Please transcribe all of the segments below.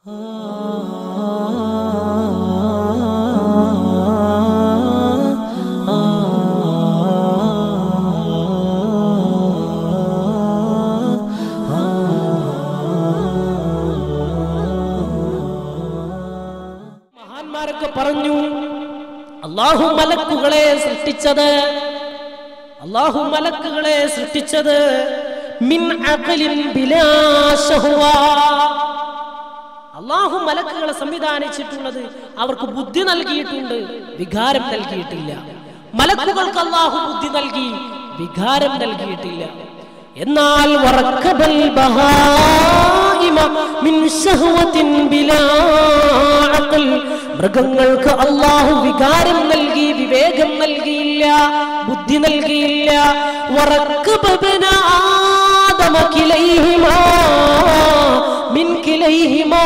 മഹാന്മാരൊക്കെ പറഞ്ഞു അള്ളാഹു മലക്കുകളെ സൃഷ്ടിച്ചത് അള്ളാഹു മലക്കുകളെ സൃഷ്ടിച്ചത് മിൻ അഖലിൻ ബിലാ ശഹ്വ. അള്ളാഹു മലക്കുകളെ സംവിധാനിച്ചിട്ടുള്ളത് അവർക്ക് ബുദ്ധി നൽകിയിട്ടുണ്ട് വികാരം നൽകിയിട്ടില്ല മലക്കുകൾക്ക് അള്ളാഹു ബുദ്ധി നൽകി വികാരം നൽകിയിട്ടില്ല എന്നാൽ വറക്കബൽ ബഹായിമ മിൻ ശഹ്വത്തിൻ ബിലാ അഖൽ. മൃഗങ്ങൾക്ക് അള്ളാഹു വികാരം നൽകി വിവേകം നൽകിയില്ല ബുദ്ധി നൽകിയില്ല വറക്കബ ബനാ ആദമ കിലൈഹിമാ മിൻ കിലൈഹിമാ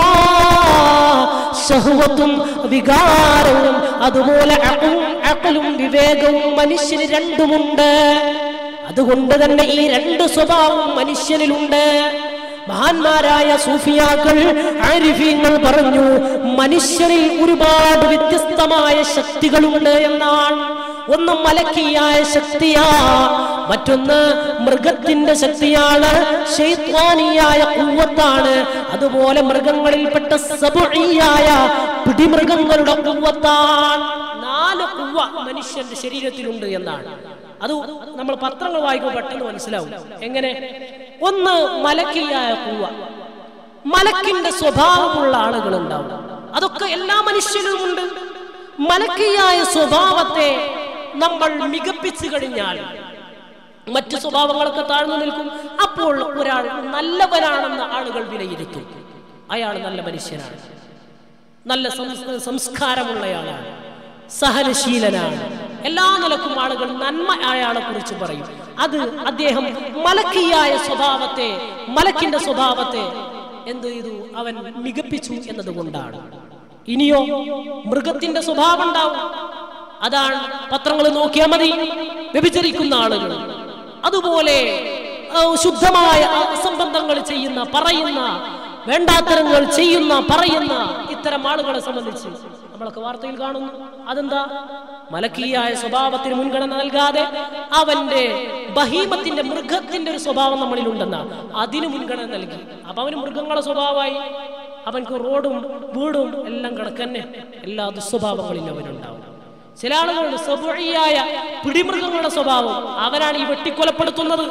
ശഹ്വത്തും വികാരവും അതുപോലെ അഖും അഖലും വിവേകവും മനുഷ്യന് രണ്ടുമുണ്ട് അതുകൊണ്ട് തന്നെ ഈ രണ്ട് സ്വഭാവം മനുഷ്യനിലുണ്ട് മഹാന്മാരായ സൂഫിയാക്കൾ ആരിഫീങ്ങൾ പറഞ്ഞു മനുഷ്യരിൽ ഒരുപാട് വ്യത്യസ്തമായ ശക്തികളുണ്ട് എന്നാണ് ഒന്ന് മലക്കിയായ ശക്തിയാ മറ്റൊന്ന് മൃഗത്തിന്റെ ശക്തിയാണ് ശൈത്വാനിയായ കുവ്വത്താണ് അതുപോലെ മൃഗങ്ങളിൽപ്പെട്ട സബുഇയായ പിടിമൃഗങ്ങളുടെ കുവ്വത്താണ് നാല് കുവ്വ മനുഷ്യന്റെ ശരീരത്തിലുണ്ട് എന്നാണ് അത് നമ്മൾ പത്രങ്ങൾ വായിക്കുമ്പോൾ പെട്ടെന്ന് മനസ്സിലാവും എങ്ങനെ ഒന്ന് മലക്കിയായ കുവ്വ മലക്കിന്റെ സ്വഭാവമുള്ള ആളുകൾ ഉണ്ടാവും അതൊക്കെ എല്ലാ മനുഷ്യനുമുണ്ട് മലക്കിയായ സ്വഭാവത്തെ നമ്മൾ മികപ്പിച്ചു കഴിഞ്ഞാൽ മറ്റു സ്വഭാവങ്ങളൊക്കെ താഴ്ന്നു നിൽക്കും അപ്പോൾ ഒരാൾ നല്ലവനാണെന്ന് ആളുകൾ വിലയിരുത്തും അയാൾ നല്ല മനുഷ്യനാണ് നല്ല സംസ്- സംസ്കാരമുള്ളയാളാണ് സഹനശീലനാണ് എല്ലാ നിലക്കും ആളുകൾ നന്മ അയാളെ കുറിച്ച് പറയും അത് അദ്ദേഹം മലക്കിയായ സ്വഭാവത്തെ മലക്കിന്റെ സ്വഭാവത്തെ എന്ത് ചെയ്തു അവൻ മികപ്പിച്ചു എന്നതുകൊണ്ടാണ് ഇനിയോ മൃഗത്തിന്റെ സ്വഭാവം ഉണ്ടാവും അതാണ് പത്രങ്ങൾ നോക്കിയാൽ മതി വ്യഭിചരിക്കുന്ന ആളുകൾ അതുപോലെ ആ, ശുദ്ധമായ അസംബന്ധങ്ങൾ ചെയ്യുന്ന പറയുന്ന വേണ്ടാത്തരങ്ങൾ ചെയ്യുന്ന പറയുന്ന ഇത്തരം ആളുകളെ സംബന്ധിച്ച് നമ്മളൊക്കെ വാർത്തയിൽ കാണുന്നു അതെന്താ മലക്കീയായ സ്വഭാവത്തിന് മുൻഗണന നൽകാതെ അവന്റെ ബഹീമത്തിന്റെ മൃഗത്തിന്റെ ഒരു സ്വഭാവം നമ്മളിൽ ഉണ്ടെന്ന അതിന് മുൻഗണന നൽകി അപ്പൊ അവന് മൃഗങ്ങളുടെ സ്വഭാവമായി അവൻക്ക് റോഡും വീടും എല്ലാം കണക്കന്നെ എല്ലാ ദുസ്വഭാവങ്ങളിലും അവനുണ്ടാവും ചില ആളുകളുണ്ട് സ്വഭാവിയായ പിടിമൃഗങ്ങളുടെ സ്വഭാവം അവനാണ് ഈ വെട്ടിക്കൊലപ്പെടുത്തുന്നത്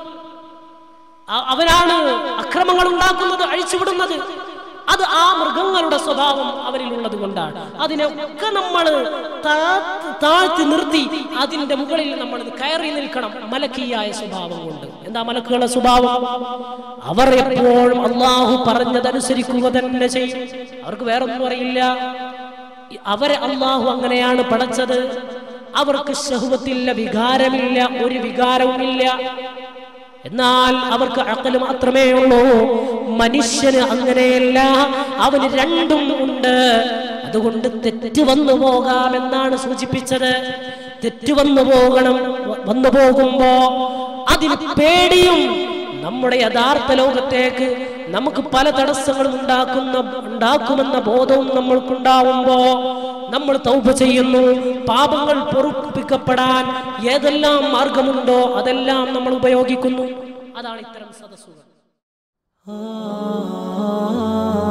അ- അവനാണ് അക്രമങ്ങൾ ഉണ്ടാക്കുന്നത് അഴിച്ചുവിടുന്നത് അത് ആ മൃഗങ്ങളുടെ സ്വഭാവം അവരിലുള്ളത് കൊണ്ടാണ് അതിനൊക്കെ നമ്മൾ താഴ്ത്തി നിർത്തി അതിന്റെ മുകളിൽ നമ്മൾ കയറി നിൽക്കണം മലക്കിയായ സ്വഭാവം കൊണ്ട് എന്താ മലക്കുകളുടെ സ്വഭാവം അവർ എപ്പോഴും അള്ളാഹു പറഞ്ഞതനുസരിക്കുക തന്നെ ചെയ്യും അവർക്ക് വേറൊന്നും അറിയില്ല അവരെ അള്ളാഹു അങ്ങനെയാണ് പടച്ചത് അവർക്ക് ശഹുവത്തില്ല വികാരമില്ല ഒരു വികാരവുമില്ല എന്നാൽ അവർക്ക് അക്കല് മാത്രമേ ഉള്ളൂ മനുഷ്യന് അങ്ങനെയല്ല അവന് രണ്ടും ഉണ്ട് അതുകൊണ്ട് തെറ്റ് വന്നു പോകാമെന്നാണ് സൂചിപ്പിച്ചത് തെറ്റ് വന്നു പോകണം വ- വന്നു പോകുമ്പോ അതിന് പേടിയും നമ്മുടെ യഥാർത്ഥ ലോകത്തേക്ക് നമുക്ക് പല തടസ്സങ്ങളും ഉണ്ടാക്കുന്ന ഉണ്ടാക്കുമെന്ന ബോധവും നമ്മൾക്കുണ്ടാവുമ്പോ നമ്മൾ തൗപ ചെയ്യുന്നു പാപങ്ങൾ പൊറുപ്പിക്കപ്പെടാൻ ഏതെല്ലാം മാർഗമുണ്ടോ അതെല്ലാം നമ്മൾ ഉപയോഗിക്കുന്നു അതാണ് ഇത്തരം സദസ്സുകൾ ആ